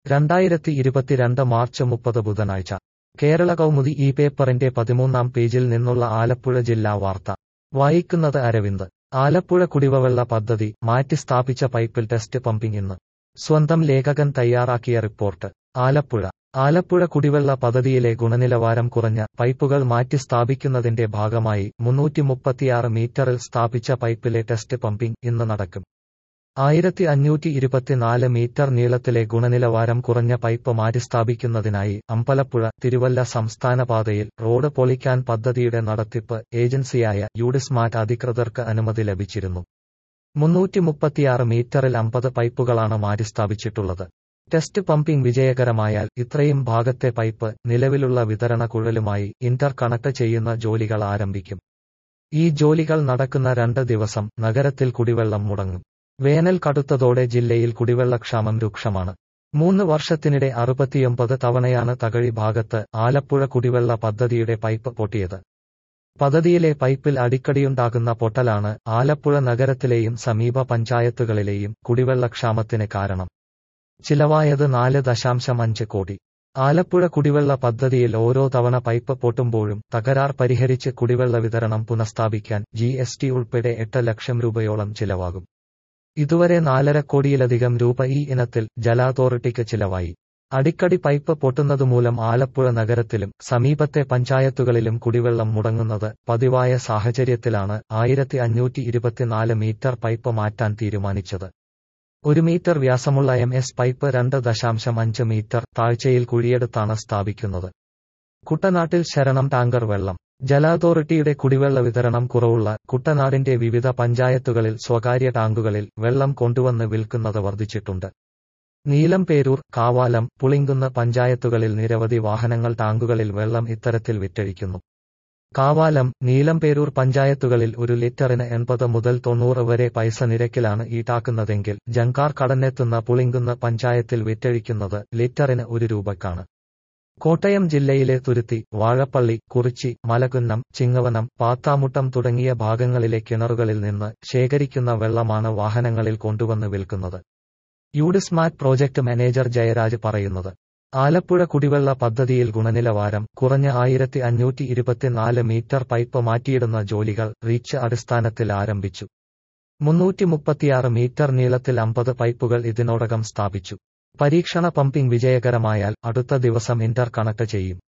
രണ്ടായിരത്തി ഇരുപത്തിരണ്ട് മാർച്ച് മുപ്പത് ബുധനാഴ്ച കേരള കൗമുദി ഈ പേപ്പറിന്റെ പതിമൂന്നാം പേജിൽ നിന്നുള്ള ആലപ്പുഴ ജില്ലാ വാർത്ത വായിക്കുന്നത് അരവിന്ദ് ആലപ്പുഴ കുടിവെള്ള പദ്ധതി മാറ്റി സ്ഥാപിച്ച പൈപ്പിൽ ടെസ്റ്റ് പമ്പിംഗ് ഇന്ന് സ്വന്തം ലേഖകൻ തയ്യാറാക്കിയ റിപ്പോർട്ട് ആലപ്പുഴ ആലപ്പുഴ കുടിവെള്ള പദ്ധതിയിലെ ഗുണനിലവാരം കുറഞ്ഞ പൈപ്പുകൾ മാറ്റി സ്ഥാപിക്കുന്നതിന്റെ ഭാഗമായി മുന്നൂറ്റി മുപ്പത്തിയാറ് മീറ്ററിൽ സ്ഥാപിച്ച പൈപ്പിലെ ടെസ്റ്റ് പമ്പിംഗ് ഇന്ന് നടക്കും ആയിരത്തി അഞ്ഞൂറ്റി ഇരുപത്തിനാല് മീറ്റർ നീളത്തിലെ ഗുണനിലവാരം കുറഞ്ഞ പൈപ്പ് മാറ്റിസ്ഥാപിക്കുന്നതിനായി അമ്പലപ്പുഴ തിരുവല്ല സംസ്ഥാന പാതയിൽ റോഡ് പൊളിക്കാൻ പദ്ധതിയുടെ നടത്തിപ്പ് ഏജൻസിയായ യൂഡിസ്മാറ്റ് അധികൃതർക്ക് അനുമതി ലഭിച്ചിരുന്നു മുന്നൂറ്റി മുപ്പത്തിയാറ് മീറ്ററിൽ അമ്പത് പൈപ്പുകളാണ് മാറ്റിസ്ഥാപിച്ചിട്ടുള്ളത് ടെസ്റ്റ് പമ്പിംഗ് വിജയകരമായാൽ ഇത്രയും ഭാഗത്തെ പൈപ്പ് നിലവിലുള്ള വിതരണ കുഴലുമായി ഇന്റർ കണക്ട് ചെയ്യുന്ന ജോലികൾ ആരംഭിക്കും ഈ ജോലികൾ നടക്കുന്ന രണ്ട് ദിവസം നഗരത്തിൽ കുടിവെള്ളം മുടങ്ങും വേനൽ കടുത്തതോടെ ജില്ലയിൽ കുടിവെള്ളക്ഷാമം രൂക്ഷമാണ് മൂന്ന് വർഷത്തിനിടെ അറുപത്തിയൊമ്പത് തവണയാണ് തകഴി ഭാഗത്ത് ആലപ്പുഴ കുടിവെള്ള പദ്ധതിയുടെ പൈപ്പ് പൊട്ടിയത് പദ്ധതിയിലെ പൈപ്പിൽ അടിക്കടിയുണ്ടാകുന്ന പൊട്ടലാണ് ആലപ്പുഴ നഗരത്തിലെയും സമീപ പഞ്ചായത്തുകളിലെയും കുടിവെള്ളക്ഷാമത്തിന് കാരണം ചിലവായത് നാല് ദശാംശം അഞ്ച് കോടി ആലപ്പുഴ കുടിവെള്ള പദ്ധതിയിൽ ഓരോ തവണ പൈപ്പ് പൊട്ടുമ്പോഴും തകരാർ പരിഹരിച്ച് കുടിവെള്ള വിതരണം പുനഃസ്ഥാപിക്കാൻ ജി എസ് ടി ഉൾപ്പെടെ എട്ട് ലക്ഷം രൂപയോളം ചിലവാകും ഇതുവരെ നാലര കോടിയിലധികം രൂപ ഈ ഇനത്തിൽ ജല അതോറിറ്റിക്ക് ചിലവായി അടിക്കടി പൈപ്പ് പൊട്ടുന്നതുമൂലം ആലപ്പുഴ നഗരത്തിലും സമീപത്തെ പഞ്ചായത്തുകളിലും കുടിവെള്ളം മുടങ്ങുന്നത് പതിവായ സാഹചര്യത്തിലാണ് ആയിരത്തി അഞ്ഞൂറ്റി ഇരുപത്തിനാല് മീറ്റർ പൈപ്പ് മാറ്റാൻ തീരുമാനിച്ചത് ഒരു മീറ്റർ വ്യാസമുള്ള എം എസ് പൈപ്പ് രണ്ട് ദശാംശം അഞ്ച് മീറ്റർ താഴ്ചയിൽ കുഴിയെടുത്താണ് സ്ഥാപിക്കുന്നത് കുട്ടനാട്ടിൽ ശരണം ടാങ്കർ വെള്ളം ജല അതോറിറ്റിയുടെ കുടിവെള്ള വിതരണം കുറവുള്ള കുട്ടനാടിന്റെ വിവിധ പഞ്ചായത്തുകളിൽ സ്വകാര്യ ടാങ്കുകളിൽ വെള്ളം കൊണ്ടുവന്ന് വിൽക്കുന്നത് വർദ്ധിച്ചിട്ടുണ്ട് നീലംപേരൂർ കാവാലം പുളിങ്കുന്ന് പഞ്ചായത്തുകളിൽ നിരവധി വാഹനങ്ങൾ ടാങ്കുകളിൽ വെള്ളം ഇത്തരത്തിൽ വിറ്റഴിക്കുന്നു കാവാലം നീലംപേരൂർ പഞ്ചായത്തുകളിൽ ഒരു ലിറ്ററിന് എൺപത് മുതൽ തൊണ്ണൂറ് വരെ പൈസ നിരക്കിലാണ് ഈടാക്കുന്നതെങ്കിൽ ജങ്കാർ കടന്നെത്തുന്ന പുളിങ്കുന്ന് പഞ്ചായത്തിൽ വിറ്റഴിക്കുന്നത് ലിറ്ററിന് ഒരു രൂപയ്ക്കാണ് കോട്ടയം ജില്ലയിലെ തുരുത്തി വാഴപ്പള്ളി കുറിച്ചി മലകുന്നം ചിങ്ങവനം പാത്താമുട്ടം തുടങ്ങിയ ഭാഗങ്ങളിലെ കിണറുകളിൽ നിന്ന് ശേഖരിക്കുന്ന വെള്ളമാണ് വാഹനങ്ങളിൽ കൊണ്ടുവന്ന് വിൽക്കുന്നത് യൂഡിസ്മാറ്റ് പ്രോജക്ട് മാനേജർ ജയരാജ് പറയുന്നത് ആലപ്പുഴ കുടിവെള്ള പദ്ധതിയിൽ ഗുണനിലവാരം കുറഞ്ഞ ആയിരത്തി അഞ്ഞൂറ്റി ഇരുപത്തിനാല് മീറ്റർ പൈപ്പ് മാറ്റിയിടുന്ന ജോലികൾ റീച്ച് അടിസ്ഥാനത്തിൽ ആരംഭിച്ചു മുന്നൂറ്റി മുപ്പത്തിയാറ് മീറ്റർ നീളത്തിൽ അമ്പത് പൈപ്പുകൾ ഇതിനോടകം സ്ഥാപിച്ചു പരീക്ഷണ പമ്പിംഗ് വിജയകരമായാൽ അടുത്ത ദിവസം ഇന്റർ കണക്ട് ചെയ്യും